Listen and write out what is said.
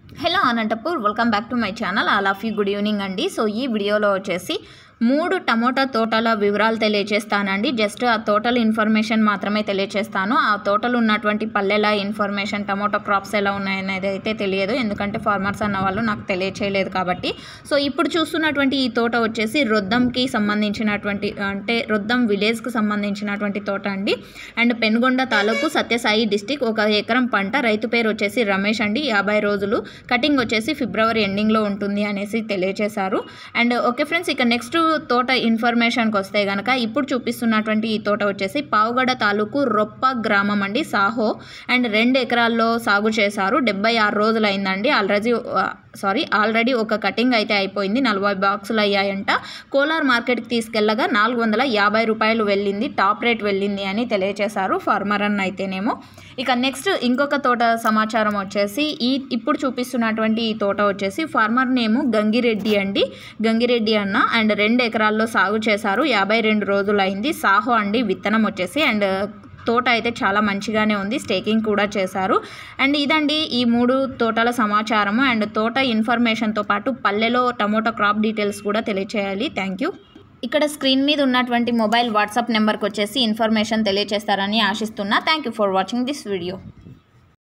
hello Anantapur welcome back to my channel all of you good evening అండి so ఈ వీడియోలో వచ్చేసి మూడు టమోటా తోటల వివరాలు తెలియజేస్తానండి జస్ట్ ఆ తోటల ఇన్ఫర్మేషన్ మాత్రమే తెలియజేస్తాను ఆ తోటలు ఉన్నటువంటి పల్లెల ఇన్ఫర్మేషన్ టమోటా క్రాప్స్ ఎలా ఉన్నాయనేది అయితే తెలియదు ఎందుకంటే ఫార్మర్స్ అన్న వాళ్ళు నాకు తెలియచేయలేదు కాబట్టి సో ఇప్పుడు చూస్తున్నటువంటి ఈ తోట వచ్చేసి రొద్దంకి సంబంధించినటువంటి అంటే రొద్దం విలేజ్కి సంబంధించినటువంటి తోట అండి అండ్ పెనుగొండ తాలూకు సత్యసాయి డిస్టిక్ ఒక ఎకరం పంట రైతు పేరు వచ్చేసి రమేష్ అండి యాభై రోజులు కటింగ్ వచ్చేసి ఫిబ్రవరి ఎండింగ్లో ఉంటుంది అనేసి తెలియజేశారు అండ్ ఓకే ఫ్రెండ్స్ ఇక నెక్స్ట్ తోట ఇన్ఫర్మేషన్కి వస్తే కనుక ఇప్పుడు చూపిస్తున్నటువంటి ఈ తోట వచ్చేసి పావుగడ తాలూకు రొప్ప గ్రామం అండి సాహో అండ్ రెండు ఎకరాల్లో సాగు చేశారు డెబ్బై ఆరు రోజులు అయిందండి ఆల్రెడీ సారీ ఆల్రెడీ ఒక కటింగ్ అయితే అయిపోయింది నలభై బాక్సులు అయ్యాయంట కోలార్ మార్కెట్కి తీసుకెళ్ళగా నాలుగు వందల యాభై రూపాయలు వెళ్ళింది టాప్ రేట్ వెళ్ళింది అని తెలియజేశారు ఫార్మర్ అన్న అయితేనేమో ఇక నెక్స్ట్ ఇంకొక తోట సమాచారం వచ్చేసి ఈ ఇప్పుడు చూపిస్తున్నటువంటి ఈ తోట వచ్చేసి ఫార్మర్ నేము గంగిరెడ్డి అండి గంగిరెడ్డి అన్న అండ్ రెండు ఎకరాల్లో సాగు చేశారు యాభై రెండు రోజులు అయింది సాహో అండి విత్తనం వచ్చేసి అండ్ తోట అయితే చాలా మంచిగానే ఉంది స్టేకింగ్ కూడా చేశారు అండ్ ఇదండి ఈ మూడు తోటల సమాచారము అండ్ తోట ఇన్ఫర్మేషన్తో పాటు పల్లెలో టమోటా క్రాప్ డీటెయిల్స్ కూడా తెలియచేయాలి థ్యాంక్ యూ ఇక్కడ స్క్రీన్ మీద ఉన్నటువంటి మొబైల్ వాట్సాప్ నెంబర్కి వచ్చేసి ఇన్ఫర్మేషన్ తెలియజేస్తారని ఆశిస్తున్నా thank you for watching this video